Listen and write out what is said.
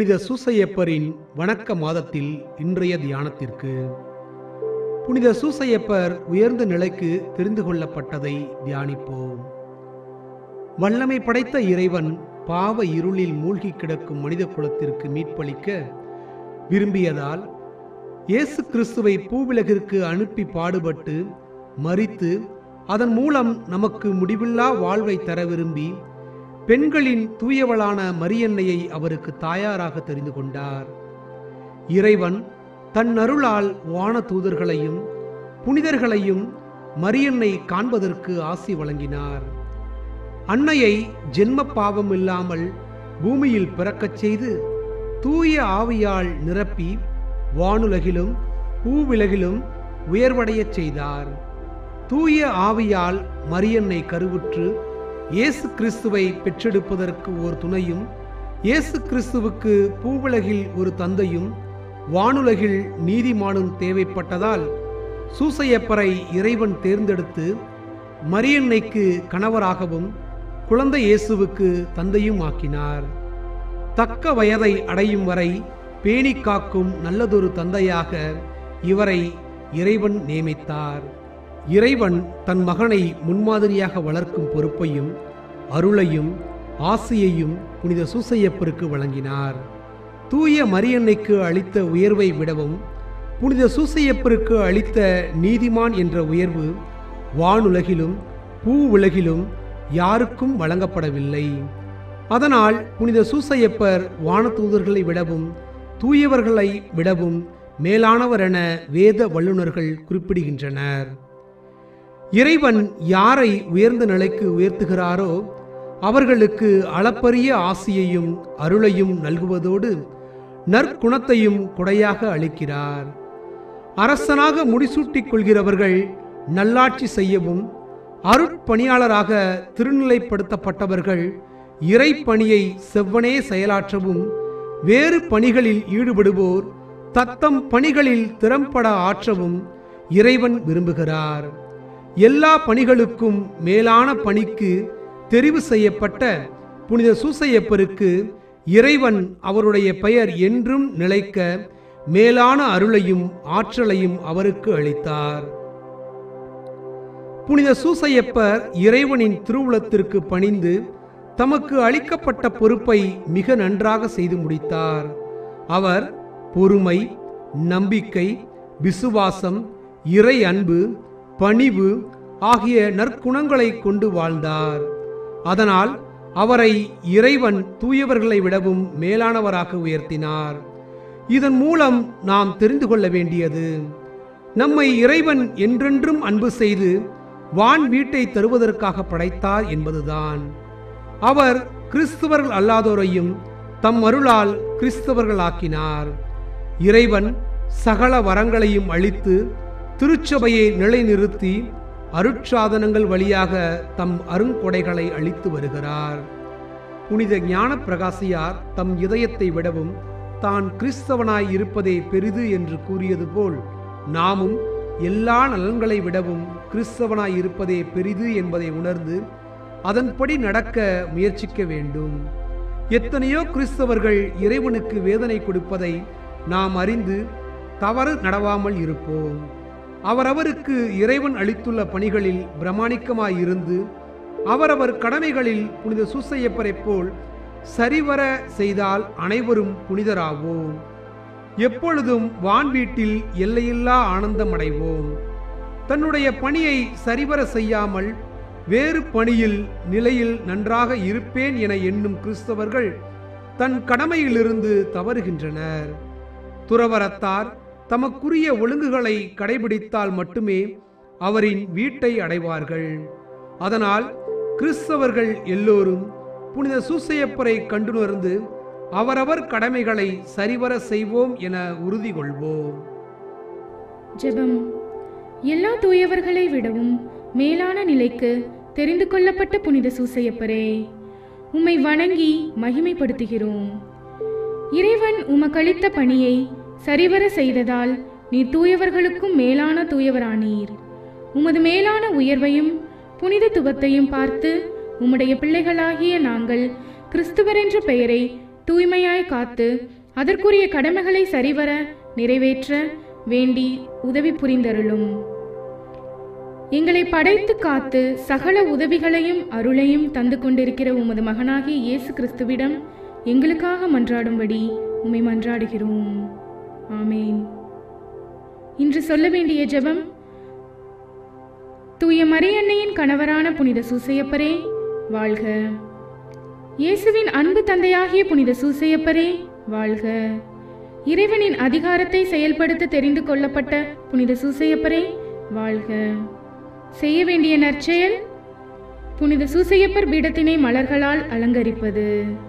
புனித சூசையப்பரின் வணக்க மாதத்தில் இன்றைய தியானத்திற்கு புனித சூசையப்பர் உயர்ந்த நிலைக்கு தெரிந்து கொள்ளப்பட்டதை தியானிப்போம் வல்லமை படைத்த இறைவன் பாவ இருளில் மூழ்கி கிடக்கும் மனித குலத்திற்கு மீட்பளிக்க விரும்பியதால் இயேசு கிறிஸ்துவை பூவிலகிற்கு அனுப்பி பாடுபட்டு மரித்து அதன் மூலம் நமக்கு முடிவில்லா வாழ்வை தர விரும்பி பெண்களின் தூயவளான மரியன்னையை அவருக்கு தாயாராக தெரிந்து கொண்டார் இறைவன் தன் அருளால் வான தூதர்களையும் புனிதர்களையும் மரியன்னை காண்பதற்கு ஆசி வழங்கினார் அன்னையை ஜென்ம பாவம் இல்லாமல் பூமியில் பிறக்கச் செய்து தூய ஆவியால் நிரப்பி வானுலகிலும் பூவிலகிலும் உயர்வடையச் செய்தார் தூய ஆவியால் மரியன்னை கருவுற்று இயேசு கிறிஸ்துவை பெற்றெடுப்பதற்கு ஓர் துணையும் இயேசு கிறிஸ்துவுக்கு பூவுலகில் ஒரு தந்தையும் வானுலகில் நீதிமானும் தேவைப்பட்டதால் சூசையப்பரை இறைவன் தேர்ந்தெடுத்து மரியன்னைக்கு கணவராகவும் குழந்தை இயேசுவுக்கு தந்தையும் ஆக்கினார் தக்க வயதை அடையும் வரை பேணி காக்கும் நல்லதொரு தந்தையாக இவரை இறைவன் நியமித்தார் இறைவன் தன் மகனை முன்மாதிரியாக வளர்க்கும் பொறுப்பையும் அருளையும் ஆசையையும் புனித சூசையப்பருக்கு வழங்கினார் தூய மரியன்னைக்கு அளித்த உயர்வை விடவும் புனித சூசையப்பருக்கு அளித்த நீதிமான் என்ற உயர்வு வானுலகிலும் பூ உலகிலும் யாருக்கும் வழங்கப்படவில்லை அதனால் புனித சூசையப்பர் வானதூதர்களை விடவும் தூயவர்களை விடவும் மேலானவர் என வேத வல்லுநர்கள் குறிப்பிடுகின்றனர் இறைவன் யாரை உயர்ந்த நிலைக்கு உயர்த்துகிறாரோ அவர்களுக்கு அளப்பரிய ஆசியையும் அருளையும் நல்குவதோடு நற்குணத்தையும் கொடையாக அளிக்கிறார் அரசனாக முடிசூட்டிக் கொள்கிறவர்கள் நல்லாட்சி செய்யவும் அருட்பணியாளராக திருநிலைப்படுத்தப்பட்டவர்கள் இறைப்பணியை செவ்வனே செயலாற்றவும் வேறு பணிகளில் ஈடுபடுவோர் தத்தம் பணிகளில் திறம்பட ஆற்றவும் இறைவன் விரும்புகிறார் எல்லா பணிகளுக்கும் மேலான பணிக்கு தெரிவு செய்யப்பட்ட புனித சூசையப்பருக்கு இறைவன் அவருடைய பெயர் என்றும் நிலைக்க மேலான அருளையும் ஆற்றலையும் அவருக்கு அளித்தார் புனித சூசையப்பர் இறைவனின் திருவுளத்திற்கு பணிந்து தமக்கு அளிக்கப்பட்ட பொறுப்பை மிக நன்றாக செய்து முடித்தார் அவர் பொறுமை நம்பிக்கை விசுவாசம் இறை அன்பு பணிவு ஆகிய நற்குணங்களை கொண்டு வாழ்ந்தார் அதனால் அவரை இறைவன் தூயவர்களை விடவும் மேலானவராக உயர்த்தினார் இதன் மூலம் நாம் தெரிந்து கொள்ள வேண்டியது நம்மை இறைவன் என்றென்றும் அன்பு செய்து வான் வீட்டை தருவதற்காக படைத்தார் என்பதுதான் அவர் கிறிஸ்துவர்கள் அல்லாதோரையும் தம் அருளால் கிறிஸ்தவர்களாக்கினார் இறைவன் சகல வரங்களையும் அளித்து திருச்சபையை நிலைநிறுத்தி அருட்சாதனங்கள் வழியாக தம் அருங்கொடைகளை அளித்து வருகிறார் புனித ஞான பிரகாசியார் தம் இதயத்தை விடவும் தான் கிறிஸ்தவனாய் இருப்பதே பெரிது என்று கூறியது போல் நாமும் எல்லா நலன்களை விடவும் கிறிஸ்தவனாய் இருப்பதே பெரிது என்பதை உணர்ந்து அதன்படி நடக்க முயற்சிக்க வேண்டும் எத்தனையோ கிறிஸ்தவர்கள் இறைவனுக்கு வேதனை கொடுப்பதை நாம் அறிந்து தவறு நடவாமல் இருப்போம் அவரவருக்கு இறைவன் அளித்துள்ள பணிகளில் பிரமாணிக்கமாயிருந்து அவரவர் கடமைகளில் புனித சூசையப்பரைப் போல் சரிவர செய்தால் அனைவரும் புனிதராவோம் எப்பொழுதும் வான் வீட்டில் எல்லையில்லா ஆனந்தம் அடைவோம் தன்னுடைய பணியை சரிவர செய்யாமல் வேறு பணியில் நிலையில் நன்றாக இருப்பேன் என எண்ணும் கிறிஸ்தவர்கள் தன் கடமையிலிருந்து தவறுகின்றனர் துறவரத்தார் தமக்குரிய ஒழுங்குகளை கடைபிடித்தால் மட்டுமே அவரின் வீட்டை அடைவார்கள் அதனால் கிறிஸ்தவர்கள் எல்லோரும் புனித சூசையப்பரை கண்டுணர்ந்து அவரவர் கடமைகளை சரிவர செய்வோம் என உறுதி கொள்வோம் ஜெபம் எல்லா தூயவர்களை விடவும் மேலான நிலைக்கு தெரிந்து கொள்ளப்பட்ட புனித சூசையப்பரே உம்மை வணங்கி மகிமைப்படுத்துகிறோம் இறைவன் உமக்களித்த பணியை சரிவர செய்ததால் நீர் தூயவர்களுக்கும் மேலான தூயவரானீர் உமது மேலான உயர்வையும் புனிதத்துவத்தையும் பார்த்து உம்முடைய பிள்ளைகளாகிய நாங்கள் கிறிஸ்துவர் என்ற பெயரை தூய்மையாய் காத்து அதற்குரிய கடமைகளை சரிவர நிறைவேற்ற வேண்டி உதவி புரிந்தருளும் எங்களை படைத்து காத்து சகல உதவிகளையும் அருளையும் தந்து கொண்டிருக்கிற உமது மகனாகிய இயேசு கிறிஸ்துவிடம் எங்களுக்காக மன்றாடும்படி உம்மை மன்றாடுகிறோம் ஆமேன் இன்று சொல்ல வேண்டிய ஜெபம் தூய மரியன்னையின் கணவரான புனித சூசையப்பரே வாழ்க இயேசுவின் அன்பு தந்தையாகிய புனித சூசையப்பரே வாழ்க இறைவனின் அதிகாரத்தை செயல்படுத்த தெரிந்து கொள்ளப்பட்ட புனித சூசையப்பரே வாழ்க செய்ய வேண்டிய நற்செயல் புனித சூசையப்பர் பீடத்தினை மலர்களால் அலங்கரிப்பது